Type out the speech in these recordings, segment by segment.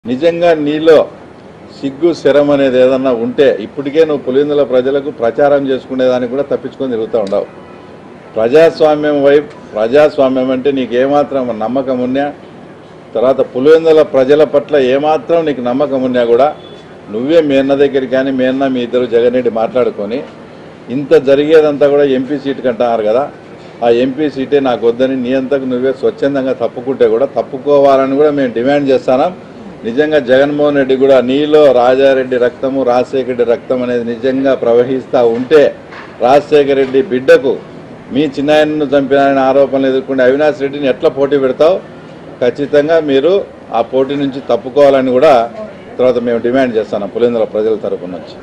నిజంగా నీలో సిగ్గు శరం అనేది ఏదన్నా ఉంటే ఇప్పటికే నువ్వు పులిందుల ప్రజలకు ప్రచారం చేసుకునేదానికి కూడా తప్పించుకొని తిరుగుతూ ఉండవు ప్రజాస్వామ్యం వైపు ప్రజాస్వామ్యం అంటే నీకు ఏమాత్రం నమ్మకం ఉన్నా తర్వాత పులివెందుల ప్రజల పట్ల ఏమాత్రం నీకు నమ్మకం ఉన్నా కూడా నువ్వే మీ అన్న దగ్గరికి కానీ మీ అన్న మీ ఇద్దరు జగన్ రెడ్డి మాట్లాడుకొని ఇంత జరిగేదంతా కూడా ఎంపీ సీట్ కంటున్నారు కదా ఆ ఎంపీ సీటే నాకు వద్దని నీ అంతకు నువ్వే స్వచ్ఛందంగా తప్పుకుంటే కూడా తప్పుకోవాలని కూడా మేము డిమాండ్ చేస్తున్నాం నిజంగా జగన్మోహన్ రెడ్డి కూడా నీలో రాజారెడ్డి రక్తము రాజశేఖర రెడ్డి రక్తం అనేది నిజంగా ప్రవహిస్తూ ఉంటే రాజశేఖర రెడ్డి బిడ్డకు మీ చిన్నాయనను చంపినారనే ఆరోపణలు ఎదుర్కొంటే అవినాష్ రెడ్డిని ఎట్లా పోటీ పెడతావు ఖచ్చితంగా మీరు ఆ పోటీ నుంచి తప్పుకోవాలని కూడా తర్వాత మేము డిమాండ్ చేస్తాను పులిందల ప్రజల తరపు నుంచి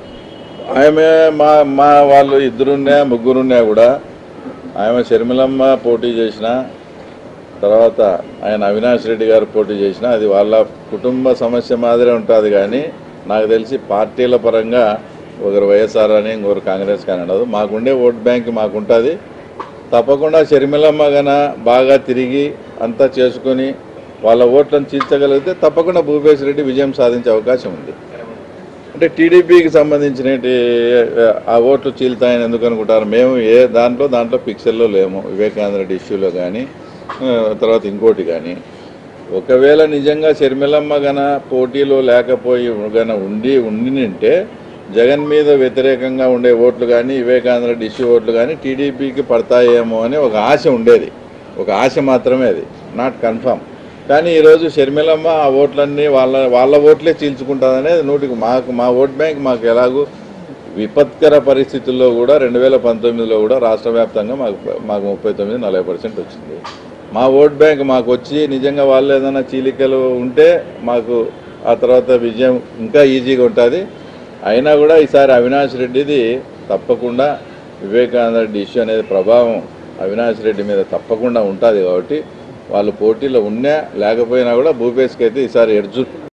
ఆమె మా మా వాళ్ళు ఇద్దరున్నా ముగ్గురున్నా కూడా ఆమె షర్మిలమ్మ పోటీ చేసిన తర్వాత ఆయన అవినాష్ రెడ్డి గారు పోటీ చేసిన అది వాళ్ళ కుటుంబ సమస్య మాదిరే ఉంటుంది కానీ నాకు తెలిసి పార్టీల పరంగా ఒకరు వైఎస్ఆర్ అని ఇంకొకరు కాంగ్రెస్ కానీ ఉండదు మాకుండే ఓట్ బ్యాంక్ మాకుంటుంది తప్పకుండా షర్మిలమ్మ గన బాగా తిరిగి అంతా చేసుకొని వాళ్ళ ఓట్లను చీల్చగలిగితే తప్పకుండా భూపేశ్ రెడ్డి విజయం సాధించే అవకాశం ఉంది అంటే టీడీపీకి సంబంధించిన ఆ ఓట్లు చీల్తాయని ఎందుకు అనుకుంటారు మేము ఏ దాంట్లో దాంట్లో పిక్చర్లో లేము వివేకానంద రెడ్డి ఇష్యూలో కానీ ఆ, తర్వాత ఇంకోటి కానీ ఒకవేళ నిజంగా షర్మిలమ్మ గన పోటీలో లేకపోయి గన ఉండి ఉండినంటే జగన్ మీద వ్యతిరేకంగా ఉండే ఓట్లు కానీ వివేకానంద రెడ్డి ఇష్యూ ఓట్లు కానీ టీడీపీకి పడతాయేమో అని ఒక ఆశ ఉండేది ఒక ఆశ మాత్రమే అది నాట్ కన్ఫర్మ్ కానీ ఈరోజు షర్మిలమ్మ ఆ ఓట్లన్నీ వాళ్ళ వాళ్ళ ఓట్లే చీల్చుకుంటుందనేది నూటికి మాకు మా ఓట్ బ్యాంక్ మాకు ఎలాగూ విపత్కర పరిస్థితుల్లో కూడా రెండు వేల పంతొమ్మిదిలో కూడా రాష్ట్ర వ్యాప్తంగా మాకు మాకు ముప్పై తొమ్మిది నలభై పర్సెంట్ వచ్చింది మా ఓట్ బ్యాంక్ మాకు వచ్చి నిజంగా వాళ్ళు ఏదైనా చీలికలు ఉంటే మాకు ఆ తర్వాత విజయం ఇంకా ఈజీగా ఉంటుంది అయినా కూడా ఈసారి అవినాష్ రెడ్డిది తప్పకుండా వివేకానంద రెడ్డి ఇష్యూ అనేది ప్రభావం అవినాష్ రెడ్డి మీద తప్పకుండా ఉంటుంది కాబట్టి వాళ్ళు పోటీలో ఉన్నా లేకపోయినా కూడా భూపేష్కి అయితే ఈసారి ఎడ్జు